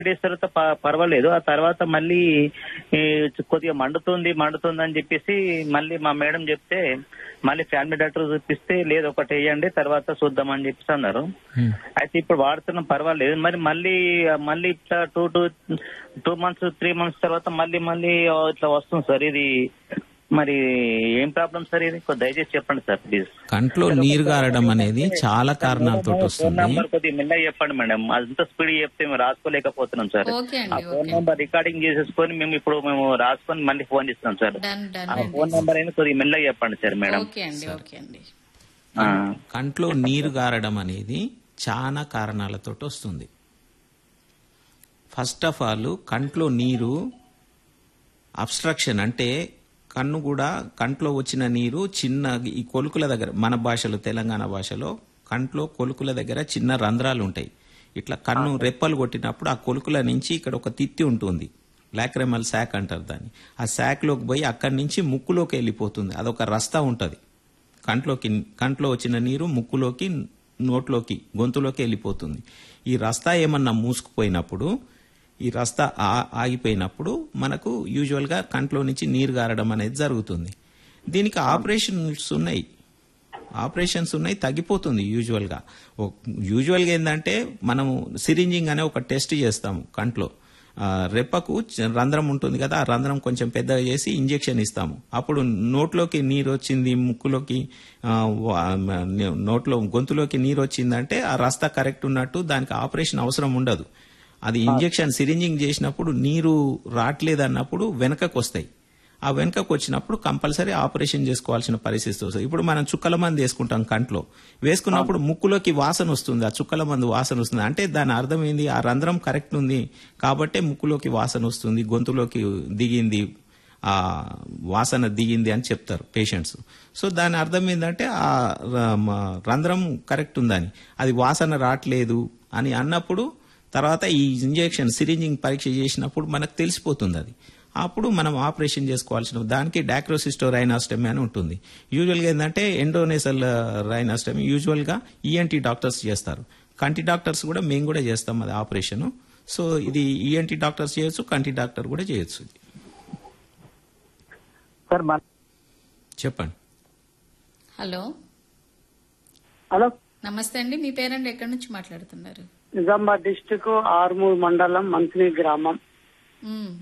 Days తర్వాత ప- పర్వాలేదు ఆ తర్వాత మళ్ళీ ఈ, కొద్దిగా మండుతుంది మండుతుంది అని చెప్పేసి మళ్ళీ మా మేడం చెప్తే మళ్ళీ ఫ్యామిలీ డాక్టర్ చూపిస్తే లేదు ఒకటి వేయండి తర్వాత చూద్దాం అని చెప్పేసి అన్నారు ఉమ్. అయితే ఇప్పుడు వాడుతున్నాం పర్వాలేదు మరి మళ్ళీ మళ్ళీ ఇట్లా two two two months three months తర్వాత మళ్ళీ మళ్ళీ ఇట్లా వస్తుంది సార్ ఇది మరి ఏం ప్రాబ్లం సార్ ఇది కొద్ది దయచేసి చెప్పండి సార్ ప్లీజ్ కంట్లో నీరు గారడం అనేది చాలా కారణాలతో ఫోన్ వస్తుంది నంబర్ కొద్దిగా మెల్లగా చెప్పండి మేడం అంత స్పీడ్ చెప్తే మేము రాసుకోలేకపోతున్నాం సార్ ఓకే ఆ అండి ఫోన్ ఓకే నంబర్ రికార్డింగ్ చేసేసుకొని మేము ఇప్పుడు మేము రాసుకొని మళ్ళీ ఫోన్ చేస్తున్నాం సార్ డన్ డన్ ఆ అండి ఫోన్ నంబర్ అయినా కొద్దిగా మెల్లగా చెప్పండి సార్ మేడం ఓకే అండి ఓకే అండి ఆ. కంట్లో నీరు గారడం అనేది చాలా కారణాలతో వస్తుంది ఫస్ట్ ఆఫ్ ఆల్ కంట్లో నీరు అబ్స్ట్రక్షన్ అంటే కన్ను కూడా కంట్లో వచ్చిన నీరు చిన్న ఈ కొలుకుల దగ్గర మన భాషలో తెలంగాణ భాషలో కంట్లో కొలుకుల దగ్గర చిన్న రంధ్రాలు ఉంటాయి ఇట్లా కన్ను రెప్పలు కొట్టినప్పుడు ఆ కొలుకుల నుంచి ఇక్కడ ఒక తిత్తి ఉంటుంది లాక్రెమల్ శాక్ అంటారు దాన్ని ఆ శాక్లోకి పోయి అక్కడి నుంచి ముక్కులోకి వెళ్ళిపోతుంది అదొక రస్తా ఉంటుంది కంట్లోకి కంట్లో వచ్చిన నీరు ముక్కులోకి నోట్లోకి గొంతులోకి వెళ్ళిపోతుంది ఈ రస్తా ఏమన్నా మూసుకుపోయినప్పుడు ఈ రస్తా ఆ- ఆగిపోయినప్పుడు మనకు యూజువల్గా కంట్లో నుంచి నీరు గారడం అనేది జరుగుతుంది దీనికి ఆపరేషన్స్ ఉన్నాయి ఆపరేషన్స్ ఉన్నాయి తగ్గిపోతుంది యూజువల్గా ఓ- యూజువల్గా ఏంటంటే మనము సిరింజింగ్ అనే ఒక టెస్ట్ చేస్తాము కంట్లో ఆ, రెప్పకు చ- రంధ్రం ఉంటుంది కదా ఆ రంధ్రం కొంచెం పెద్దగా చేసి ఇంజెక్షన్ ఇస్తాము అప్పుడు నోట్లోకి నీరు వచ్చింది ముక్కులోకి ఆ, వా- మ- నోట్లో గొంతులోకి నీరు వచ్చిందంటే ఆ రస్తా కరెక్ట్ ఉన్నట్టు దానికి ఆపరేషన్ అవసరం ఉండదు అది ఇంజెక్షన్ సిరింజింగ్ చేసినప్పుడు నీరు రావట్లేదు అన్నప్పుడు వెనకకు వస్తాయి ఆ వెనుకకు వచ్చినప్పుడు కంపల్సరీ ఆపరేషన్ చేసుకోవాల్సిన పరిస్థితి వస్తుంది ఇప్పుడు మనం చుక్కల మందు వేసుకుంటాం కంట్లో వేసుకున్నప్పుడు ముక్కులోకి వాసన వస్తుంది ఆ చుక్కల మందు వాసన వస్తుంది అంటే దాని అర్థం ఏంది ఆ రంధ్రం కరెక్ట్ ఉంది కాబట్టే ముక్కులోకి వాసన వస్తుంది గొంతులోకి దిగింది ఆ వాసన దిగింది అని చెప్తారు పేషెంట్స్ సో దాని అర్థం ఏంటంటే ఆ ర- మ- రంధ్రం కరెక్ట్ ఉందని అది వాసన రావట్లేదు అని అన్నప్పుడు తర్వాత ఈ ఇంజెక్షన్ సిరింజింగ్ పరీక్ష చేసినప్పుడు మనకు తెలిసిపోతుంది అది అప్పుడు మనం ఆపరేషన్ చేసుకోవాల్సిన దానికి డాక్రోసిస్టో రైనాస్టమీ అని ఉంటుంది యూజువల్గా ఏంటంటే ఎండోనేసల్ రైనాస్టమీ యూజువల్గా ఈఎన్టీ డాక్టర్స్ చేస్తారు కంటి డాక్టర్స్ కూడా మేము కూడా చేస్తాం అది ఆపరేషన్ సో ఇది ఈఎన్టీ డాక్టర్స్ చేయొచ్చు కంటి డాక్టర్ కూడా చేయొచ్చు ఇది సార్ మన చెప్పండి హలో హలో నమస్తే అండి మీ పేరండి ఎక్కడి నుంచి మాట్లాడుతున్నారు నిజామాబాద్ డిస్టిక్ ఆర్మూర్ మండలం మంత్రి గ్రామం మ్మ్.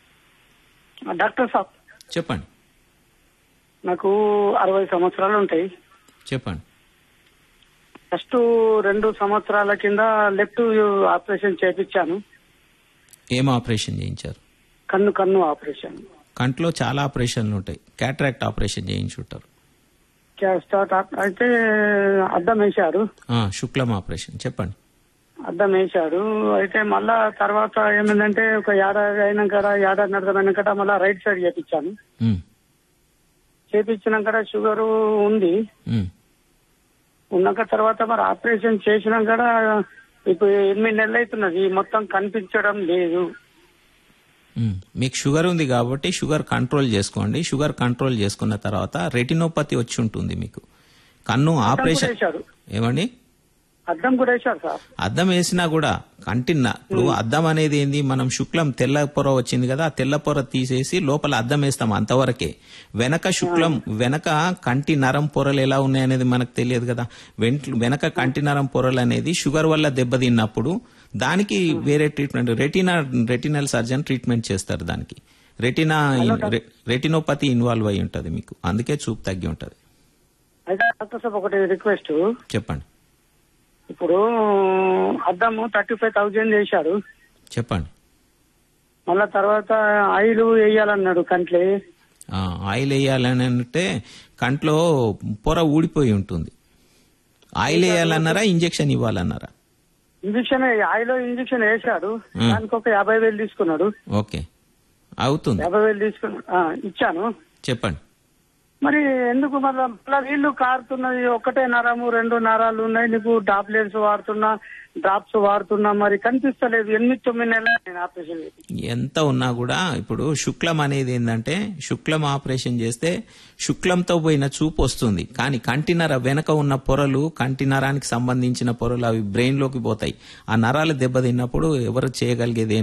డాక్టర్ సాబ్ చెప్పండి నాకు అరవై సంవత్సరాలు ఉంటాయి చెప్పండి ఫస్ట్ రెండు సంవత్సరాల కింద లెఫ్ట్ ఆపరేషన్ చేపించాను ఏం ఆపరేషన్ చేయించారు కన్ను కన్ను ఆపరేషన్ కంట్లో చాలా ఆపరేషన్లు ఉంటాయి క్యాట్రాక్ట్ ఆపరేషన్ చేయించుంటారు స్టార్ట్ అయితే అద్దం వేశారు ఆ, శుక్లం ఆపరేషన్ చెప్పండి అద్దం వేశాడు అయితే మళ్ళా తర్వాత ఏమైందంటే ఒక ఏడాది అయినాక ఏడాది నడతం అయినాక మళ్ళా రైట్ సైడ్ చేపించాను ఉమ్, చేపించినాక షుగర్ ఉంది ఉమ్. ఉన్నాక తర్వాత మరి ఆపరేషన్ చేసినాక కూడా ఇప్పుడు ఎనిమిది నెలలు అవుతున్నది మొత్తం కనిపించడం లేదు మ్మ్. మీకు షుగర్ ఉంది కాబట్టి షుగర్ కంట్రోల్ చేసుకోండి షుగర్ కంట్రోల్ చేసుకున్న తర్వాత రెటినోపతి వచ్చి ఉంటుంది మీకు కన్ను అద్దం కూడా ఆపరేషన్ వేశారు ఏమండి అద్దం కూడా వేశారు సార్ అద్దం వేసినా కూడా కంటిన్న ఇప్పుడు అద్దం అనేది ఏంది మనం శుక్లం తెల్ల పొర వచ్చింది కదా ఆ తెల్ల పొర తీసేసి లోపల అద్దం వేస్తాం అంతవరకే వెనక శుక్లం వెనక కంటి నరం పొరలు ఎలా ఉన్నాయి అనేది మనకు తెలియదు కదా వెంట వెనక కంటి నరం పొరలు అనేది షుగర్ వల్ల దెబ్బతిన్నప్పుడు దానికి వేరే treatment retina retinal surgeon treatment చేస్తారు దానికి రెటినా రె- రెటినోపతి ఇన్వాల్వ్ అయి ఉంటుంది మీకు అందుకే చూపు తగ్గి ఉంటుంది అయితే డాక్టర్ సార్ ఒకటి రిక్వెస్ట్ చెప్పండి ఇప్పుడు అద్దము థర్టీ ఫైవ్ థౌజండ్ వేశారు చెప్పండి మళ్ళా తర్వాత ఆయిల్ వేయాలన్నాడు కంట్లే ఆ, ఆయిల్ వేయాలని అంటే కంట్లో పొర ఊడిపోయి ఉంటుంది ఆయిల్ వేయాలన్నారా ఇంజెక్షన్ ఇవ్వాలన్నారా ఇంజక్షన్ ఆయిల్ ఇంజక్షన్ వేశాడు మ్. దానికి ఒక యాభై వేలు తీసుకున్నాడు ఓకే అవుతుంది యాభై వేలు తీసుకున్నా ఆ, ఇచ్చాను చెప్పండి మరి ఎందుకు మళ్ళా మళ్ళా వీళ్ళు కారుతున్నది ఒకటే నరము రెండు నరాలు ఉన్నాయి నీకు టాబ్లెట్స్ వాడుతున్నా డ్రాప్స్ వాడుతున్నా మరి కనిపిస్తలేదు ఎనిమిది తొమ్మిది నెలలు నేను ఆపరేషన్ చేసి ఎంత ఉన్నా కూడా ఇప్పుడు శుక్లం అనేది ఏంటంటే శుక్లం ఆపరేషన్ చేస్తే శుక్లంతో పోయిన చూపు వస్తుంది కానీ కంటి నర వెనక ఉన్న పొరలు కంటి నరానికి సంబంధించిన పొరలు అవి బ్రెయిన్ లోకి పోతాయి ఆ నరాలు దెబ్బతిన్నప్పుడు ఎవరు చేయగలిగేది